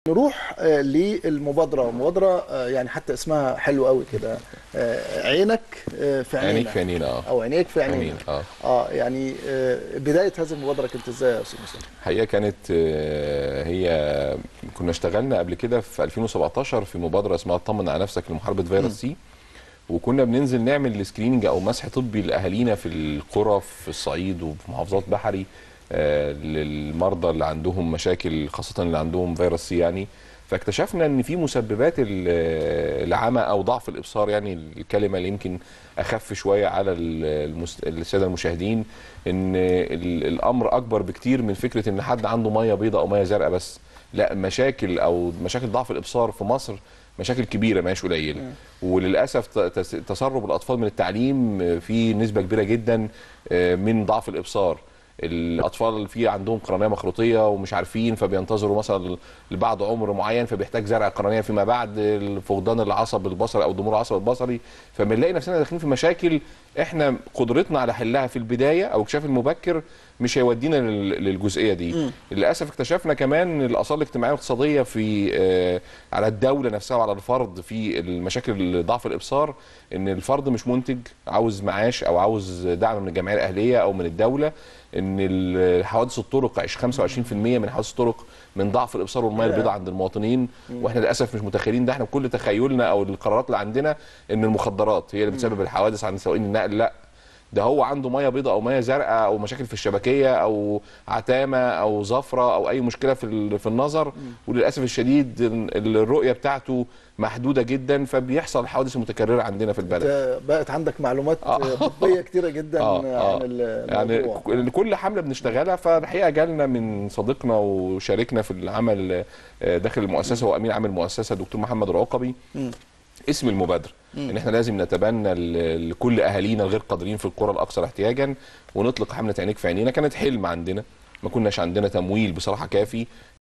نروح آه، للمبادرة مبادرة آه، يعني حتى اسمها حلو قوي كده آه، عينك آه، في عينينا عينيك في عينينا اه او عينيك في عينينا عينينا اه اه يعني آه، بداية هذه المبادرة كانت ازاي يا استاذ مسلم؟ الحقيقه كانت آه، هي كنا اشتغلنا قبل كده في 2017 في مبادره اسمها اطمن على نفسك لمحاربه فيروس سي وكنا بننزل نعمل سكريننج او مسح طبي لاهالينا في القرى في الصعيد وفي محافظات بحري آه، للمرضى اللي عندهم مشاكل خاصه اللي عندهم فيروس سي يعني فاكتشفنا ان في مسببات ال- العمى او ضعف الابصار يعني الكلمه اللي يمكن اخف شويه على ال- المس- الساده المشاهدين ان ال- الامر اكبر بكتير من فكره ان حد عنده ميه بيضاء او ميه زرقاء بس لا مشاكل او مشاكل ضعف الابصار في مصر مشاكل كبيره ما هيش قليله وللاسف ت- تس- تسرب الاطفال من التعليم في نسبه كبيره جدا آه، من ضعف الابصار الاطفال في عندهم قرنيه مخروطيه ومش عارفين فبينتظروا مثلا لبعد عمر معين فبيحتاج زرع قرنيه فيما بعد فقدان العصب البصري او ضمور العصب البصري فبنلاقي نفسنا داخلين في مشاكل احنا قدرتنا على حلها في البدايه او اكتشاف المبكر مش هيودينا لل- للجزئيه دي للاسف اكتشفنا كمان الاثار الاجتماعيه والاقتصاديه في آه، على الدوله نفسها وعلى الفرد في المشاكل ضعف الابصار ان الفرد مش منتج عاوز معاش او عاوز دعم من الجمعيه الاهليه او من الدوله ان ال- حوادث الطرق عش- 25% من حوادث الطرق من ضعف الابصار والميه البيضاء عند المواطنين واحنا للاسف مش متخيلين ده احنا بكل تخيلنا او القرارات اللي عندنا ان المخدرات هي اللي بتسبب الحوادث عند سواقين النقل لا ده هو عنده ميه بيضاء او ميه زرقاء او مشاكل في الشبكيه او عتامه او زفره او اي مشكله في ال- في النظر وللاسف الشديد ال- الرؤيه بتاعته محدوده جدا فبيحصل حوادث متكرره عندنا في البلد أنت بقت عندك معلومات آه. آه، طبية كتيرة جدا آه، عن آه. يعني الموضوع ك- كل حمله بنشتغلها فالحقيقه جالنا من صديقنا وشاركنا في العمل آه، داخل المؤسسه هو امين عام المؤسسه دكتور محمد العقبي مم. اسم المبادره ان احنا لازم نتبنى ل- لكل اهالينا الغير قادرين في القرى الاكثر احتياجا ونطلق حمله عينيك في عينينا كانت حلم عندنا ما كناش عندنا تمويل بصراحه كافي